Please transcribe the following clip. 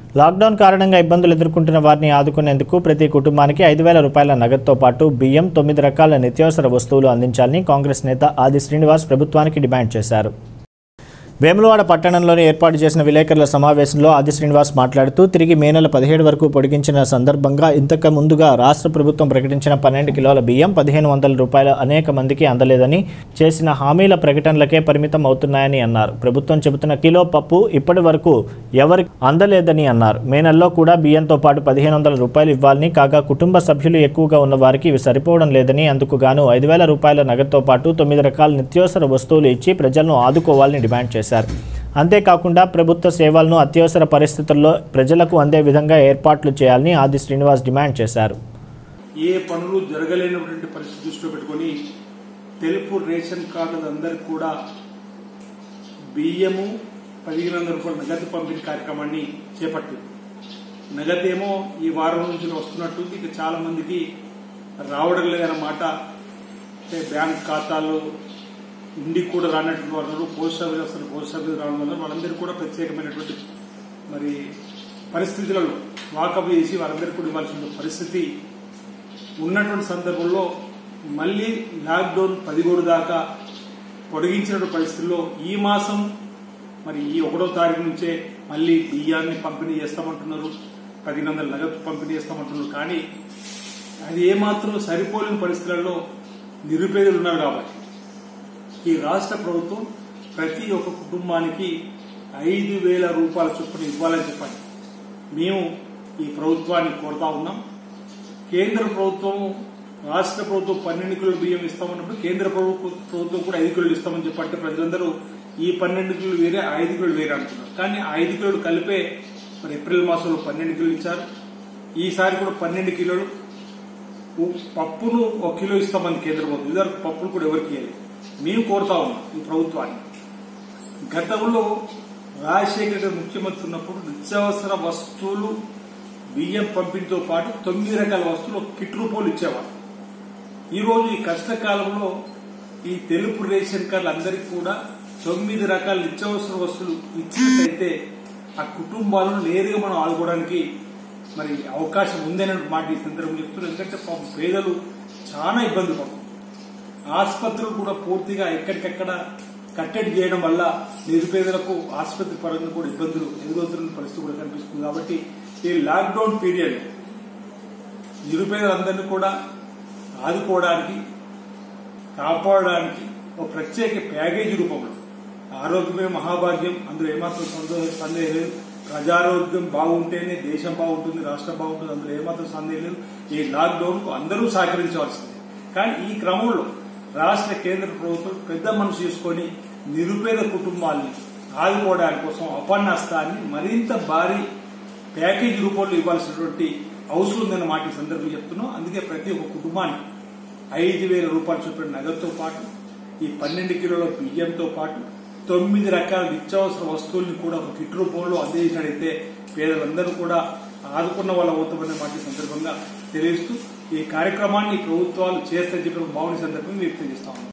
lockdown కారణంగా ఇబ్బందులు ఎదుర్కొంటున్న వారిని ఆదుకునేందుకు ప్రతి కుటుంబానికి ఐదు వేల రూపాయల నగదుతో పాటు బియ్యం తొమ్మిది రకాల నిత్యావసర వస్తువులు అందించాలని కాంగ్రెస్ నేత ఆది శ్రీనివాస్ ప్రభుత్వానికి డిమాండ్ చేశారు వేములవాడ పట్టణంలోని ఏర్పాటు చేసిన విలేకరుల సమావేశంలో ఆది శ్రీనివాస్ మాట్లాడుతూ తిరిగి మే నెల పదిహేడు వరకు పొడిగించిన సందర్భంగా ఇంతకు ముందుగా రాష్ట్ర ప్రభుత్వం ప్రకటించిన పన్నెండు కిలోల బియ్యం పదిహేను వందల రూపాయల అనేక మందికి అందలేదని చేసిన హామీల ప్రకటనలకే పరిమితం అవుతున్నాయని అన్నారు ప్రభుత్వం చెబుతున్న కిలో పప్పు ఇప్పటి వరకు ఎవరికి అందలేదని అన్నారు మే నెలలో కూడా బియ్యంతో పాటు పదిహేను వందల రూపాయలు ఇవ్వాలని కాగా కుటుంబ సభ్యులు ఎక్కువగా ఉన్న వారికి ఇవి సరిపోవడం లేదని అందుకు గాను ఐదు వేల రూపాయల నగదుతో పాటు తొమ్మిది రకాల నిత్యావసర వస్తువులు ఇచ్చి ప్రజలను ఆదుకోవాలని డిమాండ్ చేశారు అంతేకాకుండా ప్రభుత్వ సేవలను అత్యవసర పరిస్థితుల్లో ప్రజలకు అందే విధంగా ఏర్పాట్లు చేయాలని ఆది శ్రీనివాస్ డిమాండ్ చేశారు ఏ పనులు జరగలేనటువంటి పరిస్థితి దృష్టిలో పెట్టుకొని తెలుపు రేషన్ కార్డులు అందరికి కూడా బియ్యము పదిహేను వందల రూపాయల నగదు పంపిణీ కార్యక్రమాన్ని చేపట్టింది నగదేమో ఈ వారం నుంచి వస్తున్నట్టు ఇక చాలా మందికి రావడం లేదన్నమాట అంటే బ్యాంక్ ఖాతాలు ఇంటికి కూడా రానటువంటి వాళ్ళు పోస్ట్ ఆఫీస్ అసలు పోస్ట్ ఆఫీస్ రావడం వల్ల వాళ్ళందరికీ కూడా ప్రత్యేకమైనటువంటి మరి పరిస్థితులలో వాకప్ చేసి వాళ్ళందరికీ కూడా ఇవ్వాల్సిన పరిస్థితి ఉన్నటువంటి సందర్భంలో మళ్ళీ లాక్డౌన్ పదిహేడు దాకా పొడిగించిన పరిస్థితుల్లో ఈ మాసం మరి ఈ ఒకటో తారీఖు నుంచే మళ్ళీ బియ్యాన్ని పంపిణీ చేస్తామంటున్నారు పదిహేను వందల నగదు పంపిణీ చేస్తామంటున్నారు కానీ అది ఏమాత్రం సరిపోలేని పరిస్థితులలో నిరుపేదలు ఉన్నారు కాబట్టి ఈ రాష్ట్ర ప్రభుత్వం ప్రతి ఒక్క కుటుంబానికి ఐదు వేల రూపాయల చొప్పున ఇవ్వాలని చెప్పండి మేము ఈ ప్రభుత్వాన్ని కోరుతా ఉన్నాం కేంద్ర ప్రభుత్వం రాష్ట్ర ప్రభుత్వం పన్నెండు కిలోల బియ్యం ఇస్తామన్నప్పుడు కేంద్ర ప్రభుత్వం ప్రభుత్వం కూడా ఐదు కిలోలు ఇస్తామని చెప్పంటే ప్రజలందరూ ఈ పన్నెండు కిలోలు వేరే ఐదు కిలోలు వేరే అంటున్నారు కానీ ఐదు కిలోలు కలిపే మరి ఏప్రిల్ మాసంలో పన్నెండు కిలోలు ఇచ్చారు ఈసారి కూడా పన్నెండు కిలోలు ఉ- పప్పును ఒక కిలో ఇస్తామని కేంద్ర ప్రభుత్వం ఇదివరకు పప్పును కూడా ఎవరికి ఇవ్వలేదు మేము కోరుతా ఉన్నాం ఈ ప్రభుత్వాన్ని గతంలో రాజశేఖర గారు ముఖ్యమంత్రి ఉన్నప్పుడు నిత్యావసర వస్తువులు బియ్యం పంపిణీతో పాటు తొమ్మిది రకాల వస్తువులు ఒక కిట్ రూపంలో ఇచ్చేవారు ఈ రోజు ఈ కష్టకాలంలో ఈ తెలుపు రేషన్ కార్డులు అందరికీ కూడా తొమ్మిది రకాల నిత్యావసర వస్తువులు ఇచ్చినట్టయితే ఆ కుటుంబాలను నేరుగా మనం ఆదుకోవడానికి మరి అవకాశం ఉందనే మాట ఈ సందర్భం చెప్తున్నాను ఎందుకంటే పాపం పేదలు చాలా ఇబ్బంది పడుతుంది ఆసుపత్రులు కూడా పూర్తిగా ఎక్కడికెక్కడ కట్టడి చేయడం వల్ల నిరుపేదలకు ఆసుపత్రి పరంగా కూడా ఇబ్బందులు ఎదురవుతున్న పరిస్థితి కూడా కనిపిస్తుంది కాబట్టి ఈ లాక్డౌన్ పీరియడ్ నిరుపేదలందరినీ కూడా ఆదుకోవడానికి కాపాడడానికి ఒక ప్రత్యేక ప్యాకేజీ రూపంలో ఆరోగ్యమే మహాభాగ్యం అందులో ఏమాత్రం సందో- సందేహం లేదు ప్రజారోగ్యం బాగుంటేనే దేశం బాగుంటుంది రాష్ట్రం బాగుంటుంది అందులో ఏమాత్రం సందేహం లేదు ఈ లాక్డౌన్ కు అందరూ సహకరించవలసిందే కానీ ఈ క్రమంలో రాష్ట్ర కేంద్ర ప్రభుత్వం పెద్ద మనసు చేసుకొని నిరుపేద కుటుంబాల్ని ఆదుకోవడానికి కోసం అపన్నస్తాన్ని మరింత భారీ ప్యాకేజీ రూపంలో ఇవ్వాల్సినటువంటి అవసరం ఉందన్న మాట ఈ సందర్భంగా చెప్తున్నాం అందుకే ప్రతి ఒక్క కుటుంబానికి ఐదు వేల రూపాయలు చొప్పున నగదుతో పాటు ఈ పన్నెండు కిలోల బియ్యంతో పాటు తొమ్మిది రకాల నిత్యావసర వస్తువుల్ని కూడా ఒక కిట్ రూపంలో అందించినట్టయితే పేదలందరూ కూడా ఆదుకున్న వాళ్ళ అవుతామనే మాట ఈ సందర్భంగా తెలియజేస్తూ ఈ కార్యక్రమాన్ని ప్రభుత్వాలు చేస్తే చెప్పిన బాగుండే సందర్భంగా వ్యక్తం చేస్తా ఉన్నాం